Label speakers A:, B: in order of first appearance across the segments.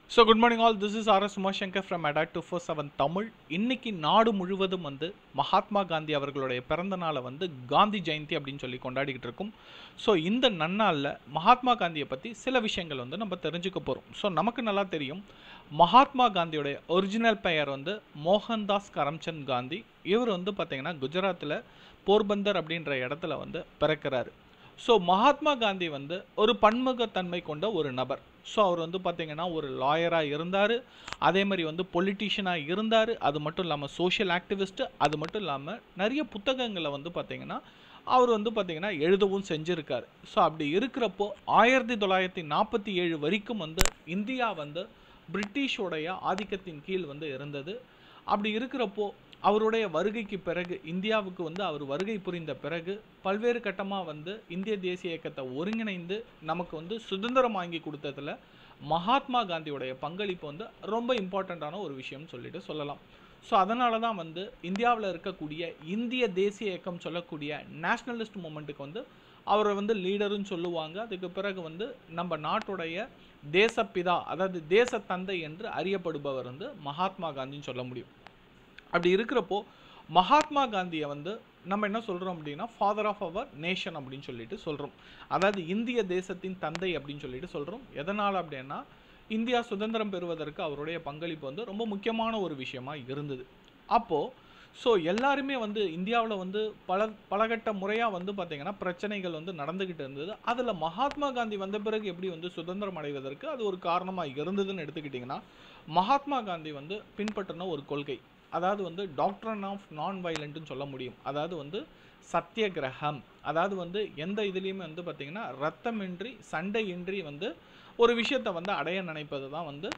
A: so good morning all this is R S Umashankar from Adda two four seven Tamil இன்னைக்கு நாடு முழுவதும் வந்து மகாத்மா காந்தி அவர்களுடைய பிறந்த நாளை வந்து காந்தி ஜெயந்தி அப்படின்னு சொல்லி கொண்டாடிக்கிட்டு இருக்கோம் ஸோ இந்த நன்னாளில் மகாத்மா காந்தியை பற்றி சில விஷயங்கள் வந்து நம்ம தெரிஞ்சுக்க போகிறோம் ஸோ நமக்கு நல்லா தெரியும் மகாத்மா காந்தியோடைய ஒரிஜினல் பெயர் வந்து மோகன்தாஸ் கரம்சந்த் காந்தி இவர் வந்து பார்த்தீங்கன்னா குஜராத்தில் போர்பந்தர் அப்படின்ற இடத்துல வந்து பிறக்கிறாரு ஸோ மகாத்மா காந்தி வந்து ஒரு பன்முகத்தன்மை கொண்ட ஒரு நபர் ஸோ அவர் வந்து பார்த்தீங்கன்னா ஒரு லாயராக இருந்தார் அதே மாதிரி வந்து பொலிட்டீஷியனாக இருந்தார் அது மட்டும் இல்லாமல் சோஷியல் ஆக்டிவிஸ்ட்டு அது மட்டும் இல்லாமல் நிறைய புத்தகங்களை வந்து பார்த்தீங்கன்னா அவர் வந்து பார்த்தீங்கன்னா எழுதவும் செஞ்சுருக்காரு ஸோ அப்படி இருக்கிறப்போ ஆயிரத்தி தொள்ளாயிரத்தி நாற்பத்தி ஏழு வரைக்கும் வந்து இந்தியா வந்து பிரிட்டிஷோடைய ஆதிக்கத்தின் கீழ் வந்து இருந்தது அப்படி இருக்கிறப்போ அவருடைய வருகைக்கு பிறகு இந்தியாவுக்கு வந்து அவர் வருகை புரிந்த பிறகு பல்வேறு கட்டமாக வந்து இந்திய தேசிய இயக்கத்தை ஒருங்கிணைந்து நமக்கு வந்து சுதந்திரம் வாங்கி கொடுத்ததுல மகாத்மா காந்தியோடைய பங்களிப்பு வந்து ரொம்ப இம்பார்ட்டண்ட்டான ஒரு விஷயம்னு சொல்லிட்டு சொல்லலாம் ஸோ அதனால தான் வந்து இந்தியாவில் இருக்கக்கூடிய இந்திய தேசிய இயக்கம் சொல்லக்கூடிய நேஷ்னலிஸ்ட் மூமெண்ட்டுக்கு வந்து அவரை வந்து லீடருன்னு சொல்லுவாங்க அதுக்கு பிறகு வந்து நம்ம நாட்டுடைய தேசப்பிதா அதாவது தேச தந்தை என்று அறியப்படுபவர் வந்து மகாத்மா காந்தின்னு சொல்ல முடியும் அப்படி இருக்கிறப்போ மகாத்மா காந்தியை வந்து நம்ம என்ன சொல்கிறோம் அப்படின்னா ஃபாதர் ஆஃப் அவர் நேஷன் அப்படின்னு சொல்லிட்டு சொல்கிறோம் அதாவது இந்திய தேசத்தின் தந்தை அப்படின்னு சொல்லிட்டு சொல்கிறோம் எதனால் அப்படின்னா இந்தியா சுதந்திரம் பெறுவதற்கு அவருடைய பங்களிப்பு வந்து ரொம்ப முக்கியமான ஒரு விஷயமா இருந்தது அப்போது ஸோ எல்லாருமே வந்து இந்தியாவில் வந்து பல பலகட்ட முறையாக வந்து பார்த்திங்கன்னா பிரச்சனைகள் வந்து நடந்துக்கிட்டு இருந்தது அதில் மகாத்மா காந்தி வந்த பிறகு எப்படி வந்து சுதந்திரம் அடைவதற்கு அது ஒரு காரணமாக இருந்ததுன்னு எடுத்துக்கிட்டிங்கன்னா மகாத்மா காந்தி வந்து பின்பற்றின ஒரு கொள்கை அதாவது வந்து டாக்டரன் ஆஃப் நான் வயலண்ட்டுன்னு சொல்ல முடியும் அதாவது வந்து சத்தியகிரகம் அதாவது வந்து எந்த இதுலேயுமே வந்து பார்த்திங்கன்னா ரத்தமின்றி சண்டையின்றி வந்து ஒரு விஷயத்தை வந்து அடைய நினைப்பது தான் வந்து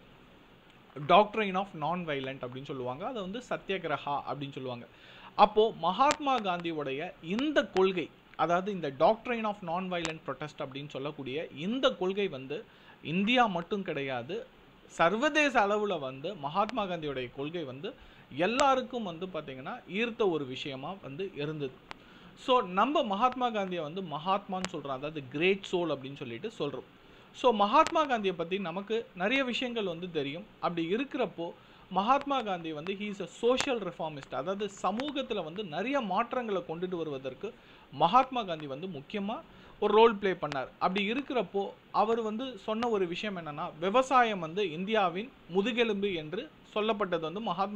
A: டாக்டரைன் ஆஃப் நான் வைலண்ட் அப்படின்னு சொல்லுவாங்க அதை வந்து சத்தியகிரகா அப்படின்னு சொல்லுவாங்க அப்போது மகாத்மா காந்தியுடைய இந்த கொள்கை அதாவது இந்த doctrine of non violent protest அப்படின்னு சொல்லக்கூடிய இந்த கொள்கை வந்து இந்தியா மட்டும் கிடையாது சர்வதேச அளவில் வந்து மகாத்மா காந்தியோடைய கொள்கை வந்து எல்லாருக்கும் வந்து பார்த்திங்கன்னா ஈர்த்த ஒரு விஷயமா வந்து இருந்தது ஸோ நம்ம மகாத்மா காந்தியை வந்து மகாத்மான்னு சொல்கிறோம் அதாவது கிரேட் சோல் அப்படின்னு சொல்லிட்டு சொல்கிறோம் ஸோ மகாத்மா காந்தியை பற்றி நமக்கு நிறைய விஷயங்கள் வந்து தெரியும் அப்படி இருக்கிறப்போ மகாத்மா காந்தி வந்து ஹீஸ் அ சோஷியல் ரிஃபார்மிஸ்ட் அதாவது சமூகத்தில் வந்து நிறைய மாற்றங்களை கொண்டுட்டு வருவதற்கு மகாத்மா காந்தி வந்து முக்கியமாக ஒரு ரோல் ப்ளே பண்ணார் அப்படி இருக்கிறப்போ அவர் வந்து சொன்ன ஒரு விஷயம் என்னென்னா விவசாயம் வந்து இந்தியாவின் முதுகெலும்பு என்று சொல்லப்பட்டது வந்து மகாத்மா